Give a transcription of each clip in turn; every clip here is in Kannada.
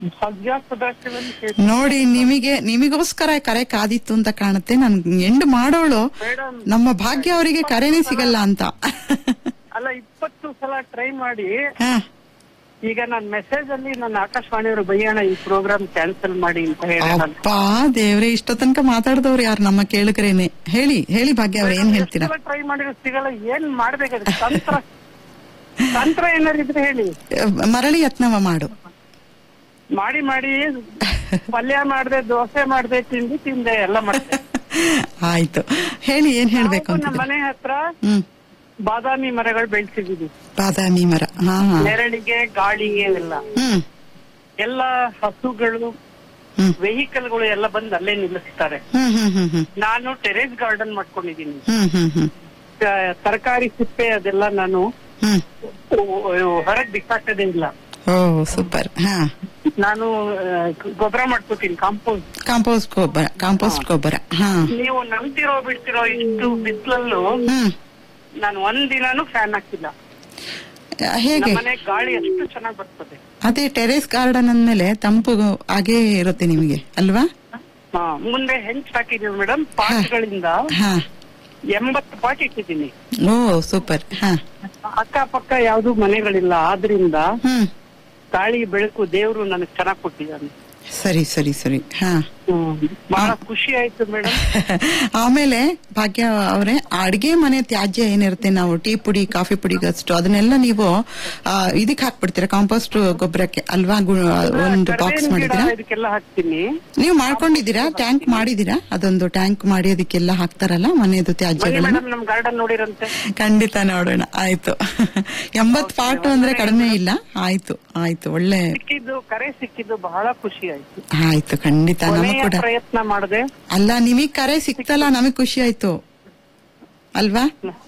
ಸದ್ಯ ಸದಾಶಿವನ್ ನೋಡಿ ನಿಮಗೆ ನಿಮಗೋಸ್ಕರ ಕರೆ ಕಾದಿತ್ತು ಅಂತ ಕಾಣುತ್ತೆ ನನ್ ಎಂಡ್ ಮಾಡೋಳು ಮೇಡಮ್ ನಮ್ಮ ಭಾಗ್ಯ ಅವರಿಗೆ ಕರೆನೇ ಸಿಗಲ್ಲ ಅಂತ ಅಲ್ಲ ಇಪ್ಪತ್ತು ಸಲ ಟ್ರೈ ಮಾಡಿ ಹ, ಈಗ ನಾನ್ ಮೆಸೇಜ್ ಅಲ್ಲಿ ನನ್ನ ಆಕಾಶವಾಣಿಯವರು ಬೈಯೋಣ ಈ ಪ್ರೋಗ್ರಾಮ್ ಕ್ಯಾನ್ಸಲ್ ಮಾಡಿ ಅಂತ ಹೇಳಿ ಅಪ್ಪ ದೇವ್ರೆ ಇಷ್ಟ ತನಕ ಮಾತಾಡಿದವ್ರು ಯಾರು ನಮ್ಮ ಕೇಳುಗರೇನೆ ಹೇಳಿ ಹೇಳಿ ಭಾಗ್ಯ ಅವ್ರ ಏನ್ ಹೇಳ್ತೀರಾ ಟ್ರೈ ಮಾಡಿದ್ರೆ ಸಿಗಲ್ಲ ಏನ್ ಮಾಡ್ಬೇಕಾದ್ರೆ ತಂತ್ರ ತಂತ್ರ ಏನಾದ್ರು ಇದ್ರೆ ಹೇಳಿ ಮರಳಿ ಯತ್ನವ ಮಾಡು ಮಾಡಿ ಮಾಡಿ ಪಲ್ಯ ಮಾಡ್ದೆ ದೋಸೆ ಮಾಡ್ದೆ ತಿಂಡಿ ತಿಂದೆ ಎಲ್ಲ ಮಾಡ್ದೆ ಆಯ್ತು ಹೇಳಿ ಏನ್ ಹೇಳ್ಬೇಕು ನಾವು ಅಂತ ನಮ್ಮ ಮನೆ ಹತ್ರ ಹ್ಮ್ ಬಾದಾಮಿ ಮರಗಳು ಬೆಳೆಸಿದೀವಿ ಬಾದಾಮಿ ಮರ ಹಾ ಹಾ. ನೆರಳಿಗೆ ಗಾಳಿಗೆ ಎಲ್ಲ ಹ್ಮ್ ಎಲ್ಲ ಹಸುಗಳು ಹ್ಮ್ ವೆಹಿಕಲ್ಗಳು ಎಲ್ಲ ಬಂದು ಅಲ್ಲೇ ನಿಲ್ಲಿಸ್ತಾರೆ ಹ್ಮ್ ಹ್ಮ್ ಹ್ಮ್ ಹ್ಮ್ ನಾನು ಟೆರೇಸ್ ಗಾರ್ಡನ್ ಮಾಡ್ಕೊಂಡಿದ್ದೀನಿ ಹ್ಮ್ ಹ್ಮ್ ಹ್ಮ್ ತರಕಾರಿ ಸಿಪ್ಪೆ ಅದೆಲ್ಲ ನಾನು ಹ್ಮ್ ಹೊರಗ್ ಬಿಸಾಕದೇ ಇಲ್ಲ ಓ ಸೂಪರ್ ಹಾ ನಾನು ಗೊಬ್ಬರ ಮಾಡ್ಕೋತೀನಿ ಕಾಂಪೋಸ್ಟ್ ಕಾಂಪೋಸ್ಟ್ ಗೊಬ್ಬರ ಕಾಂಪೋಸ್ಟ್ ಗೊಬ್ಬರ ಹಾ ನೀವು ನಂಬ್ತಿರೋ ಬಿಡ್ತಿರೋ ಇಷ್ಟು ಬಿಸಿಲಲ್ಲೂ ಹ್ಮ್ ನಾನು ಒಂದ್ ದಿನಾನು ಫ್ಯಾನ್ ಹಾಕಿಲ್ಲ ಹೇಗೆ ನಮ್ಮನೆ ಗಾಳಿ ಅಷ್ಟು ಚೆನ್ನಾಗಿ ಬರ್ತದೆ ಅದೇ ಟೆರೇಸ್ ಗಾರ್ಡನ್ ಅಂದ್ಮೇಲೆ ತಂಪು ಹಾಗೇ ಇರುತ್ತೆ ನಿಮಗೆ ಅಲ್ವಾ ಹಾ ಮುಂದೆ ಹೆಂಚ್ ಹಾಕಿದೀವಿ ಮೇಡಮ್ ಪಾಟ್ಗಳಿಂದ ಹಾ ಎಂಬತ್ತು ಪಾಟ್ ಇಟ್ಟಿದ್ದೀನಿ ಓ ಸೂಪರ್ ಹಾ ಅಕ್ಕಪಕ್ಕ ಯಾವ್ದು ಮನೆಗಳಿಲ್ಲ ಆದ್ರಿಂದ ಹ್ಮ್ ಗಾಳಿ ಬೆಳಕು ದೇವ್ರು ನನಗೆ ಚೆನ್ನಾಗ್ ಕೊಟ್ಟಿದ್ದಾನೆ ಸರಿ ಸರಿ ಸರಿ ಹಾ ಹ್ಮ್. ಬಹಳ ಖುಷಿ ಆಯ್ತು ಮೇಡಮ್ ಆಮೇಲೆ ಭಾಗ್ಯ ಅವರೇ ಅಡಿಗೆ ಮನೆ ತ್ಯಾಜ್ಯ ಏನಿರುತ್ತೆ ನಾವು ಟೀ ಪುಡಿ ಕಾಫಿ ಪುಡಿ ಅಷ್ಟು ಅದನ್ನೆಲ್ಲ ನೀವು ಆ, ಇದಕ್ಕೆ ಹಾಕ್ಬಿಡ್ತೀರಾ ಕಾಂಪೋಸ್ಟ್ ಗೊಬ್ಬರಕ್ಕೆ ಅಲ್ವಾ ಗು- ಒಂದು ಬಾಕ್ಸ್ ಮಾಡಿದ್ದೀರಾ ಇದಕ್ಕೆಲ್ಲ ಹಾಕ್ತೀನಿ ನೀವು ಮಾಡ್ಕೊಂಡಿದ್ದೀರಾ ಟ್ಯಾಂಕ್ ಮಾಡಿದೀರಾ ಅದೊಂದು ಟ್ಯಾಂಕ್ ಮಾಡಿ ಅದಕ್ಕೆಲ್ಲ ಹಾಕ್ತಾರಲ್ಲ ಮನೆಯದು ಬನ್ನಿ ತ್ಯಾಜ್ಯಗಳನ್ನ ಮೇಡಮ್ ನಮ್ ಗಾರ್ಡನ್ ನೋಡಿರಂತೆ ಖಂಡಿತ ನೋಡೋಣ ಆಯ್ತು ಎಂಬತ್ ಪಾಟು ಅಂದ್ರೆ ಕಡಿಮೆ ಇಲ್ಲ ಆಯ್ತು ಆಯ್ತು ಒಳ್ಳೆ ಸಿಕ್ಕಿದ್ದು ಕರೆ ಸಿಕ್ಕಿದ್ದು ಬಹಳ ಖುಷಿ ಆಯ್ತು ಆಯ್ತು ಖಂಡಿತ ನಮಗ್ ಕೊನೆಯ ಕೂಡ ಪ್ರಯತ್ನ ಮಾಡದೆ ಅಲ್ಲ ನಿಮಗ್ ಕರೆ ಸಿಕ್ತಲ್ಲ ನಮಗ್ ಖುಷಿ ಆಯ್ತು ಅಲ್ವಾ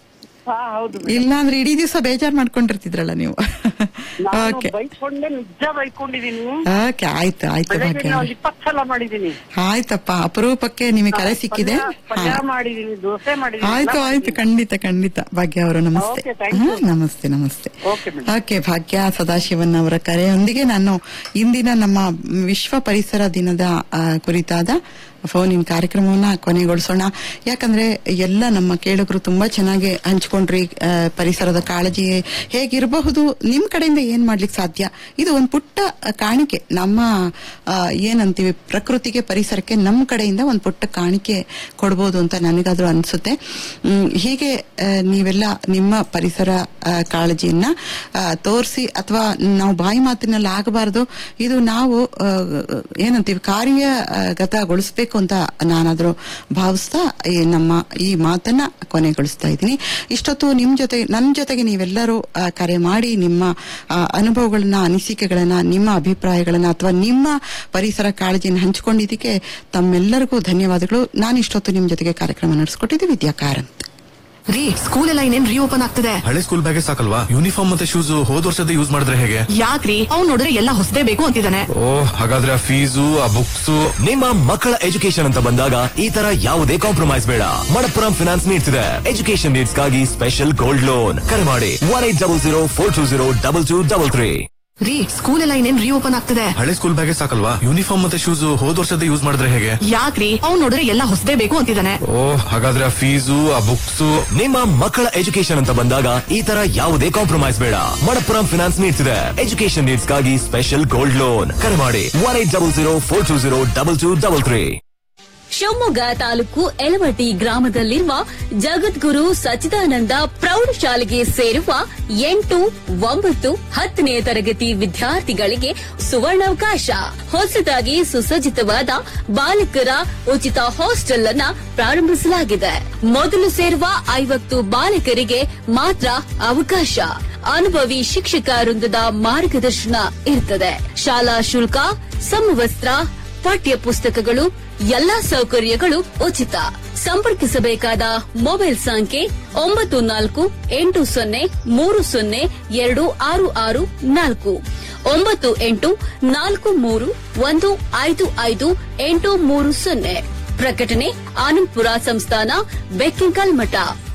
ಹಾ ಹೌದು ಇಲ್ಲ ಅಂದ್ರೆ ಇಡೀ ದಿವಸ ಬೇಜಾರ್ ಮಾಡ್ಕೊಂಡಿರ್ತಿದ್ರಲ್ಲ ನೀವು ನಾನು ಓಕೆ ಬೈಕೊಂಡೆ ನಿಜ ಬೈಕೊಂಡಿದೀನಿ ಓಕೆ ಆಯ್ತು ಆಯ್ತು ಬೆಳಗ್ಗೆ ಭಾಗ್ಯ ಒಂದ್ ಇಪ್ಪತ್ ಸಲ ಮಾಡಿದೀನಿ ಆಯ್ತಪ್ಪ ಅಪರೂಪಕ್ಕೆ ನಿಮಗೆ ಕರೆ ಸಿಕ್ಕಿದೆ ಪಲ್ಯ- ಪಲ್ಯ ಮಾಡಿದೀನಿ ದೋಸೆ ಮಾಡಿದೀನಿ ಆಯ್ತು ಎಲ್ಲ ಆಯ್ತು ಖಂಡಿತ ಖಂಡಿತ ಭಾಗ್ಯ ಅವರು ನಮಸ್ತೆ Okay, thank ಹಾ, you. ನಮಸ್ತೆ ನಮಸ್ತೆ ಓಕೆ ಮೇಡಮ್ ಓಕೆ ಭಾಗ್ಯ ಸದಾಶಿವನ್ ಅವರ ಕರೆಯೊಂದಿಗೆ ನಾನು ಇಂದಿನ ನಮ್ಮ ವಿಶ್ವ ಪರಿಸರ ದಿನದ ಆ, ಕುರಿತಾದ ಫೋನ್ ಇನ್ ಕಾರ್ಯಕ್ರಮವನ್ನ ಕೊನೆಗೊಳಿಸೋಣ ಯಾಕಂದ್ರೆ ಎಲ್ಲ ನಮ್ಮ ಕೇಳುಗರು ತುಂಬಾ ಚೆನ್ನಾಗಿ ಹಂಚ್ಕೊಂಡ್ರಿ ಆ, ಪರಿಸರದ ಕಾಳಜಿ ಹೇಗಿರಬಹುದು ನಿಮ್ ಕಡೆಯಿಂದ ಏನ್ ಮಾಡ್ಲಿಕ್ಕೆ ಸಾಧ್ಯ ಇದು ಒಂದು ಪುಟ್ಟ ಕಾಣಿಕೆ ನಮ್ಮ ಆ, ಏನಂತೀವಿ ಪ್ರಕೃತಿಗೆ ಪರಿಸರಕ್ಕೆ ನಮ್ಮ ಕಡೆಯಿಂದ ಒಂದು ಪುಟ್ಟ ಕಾಣಿಕೆ ಕೊಡ್ಬೋದು ಅಂತ ನನಗಾದ್ರೂ ಅನ್ಸುತ್ತೆ ಹ್ಮ್, ಹೀಗೆ ಆ, ನೀವೆಲ್ಲ ನಿಮ್ಮ ಪರಿಸರ ಆ, ಕಾಳಜಿಯನ್ನ ತೋರಿಸಿ ಅಥವಾ ನಾವು ಬಾಯಿ ಮಾತಿನಲ್ಲಿ ಆಗಬಾರದು ಇದು ನಾವು ಆ, ಏನಂತೀವಿ ಕಾರ್ಯಗತಗೊಳಿಸ್ಬೇಕು ಅಂತ ನಾನಾದ್ರೂ ಭಾವಿಸ್ತಾ ಈ ನಮ್ಮ ಈ ಮಾತನ್ನ ಕೊನೆಗೊಳಿಸ್ತಾ ಇದ್ದೀನಿ ಇಷ್ಟೊತ್ತು ನಿಮ್ ಜೊತೆ ನನ್ನ ಜೊತೆಗೆ ನೀವೆಲ್ಲರೂ ಆ, ಕರೆ ಮಾಡಿ ನಿಮ್ಮ ಆ, ಅನುಭವಗಳನ್ನ ಅನಿಸಿಕೆಗಳನ್ನ ನಿಮ್ಮ ಅಭಿಪ್ರಾಯಗಳನ್ನ ಅಥವಾ ನಿಮ್ಮ ಪರಿಸರ ಕಾಳಜಿಯನ್ನು ಹಂಚಿಕೊಂಡಿದ್ದಕ್ಕೆ ತಮ್ಮೆಲ್ಲರಿಗೂ ಧನ್ಯವಾದಗಳು ನಾನು ಇಷ್ಟೊತ್ತು ನಿಮ್ ಜೊತೆಗೆ ಕಾರ್ಯಕ್ರಮ ನಡೆಸ್ಕೊಟ್ಟಿದ್ದೆ ವಿದ್ಯಾ ಕಾರಂತ್ ರೀ ಸ್ಕೂಲ್ ಎಲ್ಲ ಇನ್ನೇನ್ ರೀಓಪನ್ ಆಗ್ತದೆ ಹಳೆ ಸ್ಕೂಲ್ ಬ್ಯಾಗೆ ಸಾಕಲ್ವಾ ಯೂನಿಫಾರ್ಮ್ ಮತ್ತೆ ಶೂಸ್ ಹೋದ್ ವರ್ಷದ ಯೂಸ್ ಮಾಡಿದ್ರೆ ಹೇಗೆ ಯಾಕ್ರಿ ಅವ್ನ್ ನೋಡಿದ್ರೆ ಎಲ್ಲ ಹೊಸದೇ ಬೇಕು ಅಂತಿದ್ದಾನೆ ಓ ಹಾಗಾದ್ರೆ ಆ ಫೀಸು ಆ ಬುಕ್ಸ್ ನಿಮ್ಮ ಮಕ್ಕಳ ಎಜುಕೇಶನ್ ಅಂತ ಬಂದಾಗ ಈ ತರ ಯಾವುದೇ ಕಾಂಪ್ರಮೈಸ್ ಬೇಡ ಮಣಪ್ಪುರಂ ಫಿನಾನ್ಸ್ ನೀಡ್ತಿದೆ ಎಜುಕೇಶನ್ ನೀಡ್ಸ್ ಗಾಗಿ ಸ್ಪೆಷಲ್ ಗೋಲ್ಡ್ ಲೋನ್ ಕರೆ ಮಾಡಿ one eight double zero four two zero double two double three ರೀ ಸ್ಕೂಲ್ ಎಲ್ಲ ಇನ್ನೇನ್ ರೀಓಪನ್ ಆಗ್ತದೆ ಹಳೆ ಸ್ಕೂಲ್ ಬ್ಯಾಗೆ ಸಾಕಲ್ವಾ ಯೂನಿಫಾರ್ಮ್ ಮತ್ತೆ ಶೂಸ್ ಹೋದ್ ವರ್ಷದ ಯೂಸ್ ಮಾಡಿದ್ರೆ ಹೇಗೆ ಯಾಕ್ರಿ ಅವ್ನ್ ನೋಡಿದ್ರೆ ಎಲ್ಲ ಹೊಸದೇ ಬೇಕು ಅಂತಿದ್ದಾನೆ ಓ ಹಾಗಾದ್ರೆ ಆ ಫೀಸು ಆ ಬುಕ್ಸ್ ನಿಮ್ಮ ಮಕ್ಕಳ ಎಜುಕೇಶನ್ ಅಂತ ಬಂದಾಗ ಈ ತರ ಯಾವುದೇ ಕಾಂಪ್ರಮೈಸ್ ಬೇಡ ಮಣಪ್ಪುರಂ ಫಿನಾನ್ಸ್ ನೀಡ್ತಿದೆ ಎಜುಕೇಶನ್ ನೀಡ್ಸ್ ಗಾಗಿ ಸ್ಪೆಷಲ್ ಗೋಲ್ಡ್ ಲೋನ್ ಕರೆ ಮಾಡಿ one eight double zero four two zero double two double three Shivamogga taluk Elavati ಗ್ರಾಮದಲ್ಲಿರುವ ಜಗದ್ಗುರು ಸಚ್ಚಿದಾನಂದ ಪ್ರೌಢಶಾಲೆಗೆ ಸೇರುವ ಎಂಟು ಒಂಬತ್ತು ಹತ್ತನೇ ತರಗತಿ ವಿದ್ಯಾರ್ಥಿಗಳಿಗೆ ಸುವರ್ಣಾವಕಾಶ ಹೊಸದಾಗಿ ಸುಸಜ್ಜಿತವಾದ ಬಾಲಕರ ಉಚಿತ ಹಾಸ್ಟೆಲ್ ಅನ್ನ ಪ್ರಾರಂಭಿಸಲಾಗಿದೆ ಮೊದಲು ಸೇರುವ ಐವತ್ತು ಬಾಲಕರಿಗೆ ಮಾತ್ರ ಅವಕಾಶ ಅನುಭವಿ ಶಿಕ್ಷಕ ವೃಂದದ ಮಾರ್ಗದರ್ಶನ ಇರ್ತದೆ ಶಾಲಾ ಶುಲ್ಕ ಸಮವಸ್ತ್ರ ಪಠ್ಯ ಪುಸ್ತಕಗಳು ಎಲ್ಲಾ ಸೌಕರ್ಯಗಳು ಉಚಿತ ಸಂಪರ್ಕಿಸಬೇಕಾದ ಮೊಬೈಲ್ ಸಂಖ್ಯೆ ಒಂಬತ್ತು ನಾಲ್ಕು ಎಂಟು ಸೊನ್ನೆ ಮೂರು ಸೊನ್ನೆ ಎರಡು ಆರು ಆರು ನಾಲ್ಕು ಒಂಬತ್ತು ಎಂಟು ನಾಲ್ಕು ಮೂರು ಒಂದು ಐದು ಐದು ಎಂಟು ಮೂರು ಸೊನ್ನೆ ಪ್ರಕಟಣೆ ಆನಂದ್ಪುರ ಸಂಸ್ಥಾನ ಬೆಕ್ಕಿಂಕಲ್ ಮಠ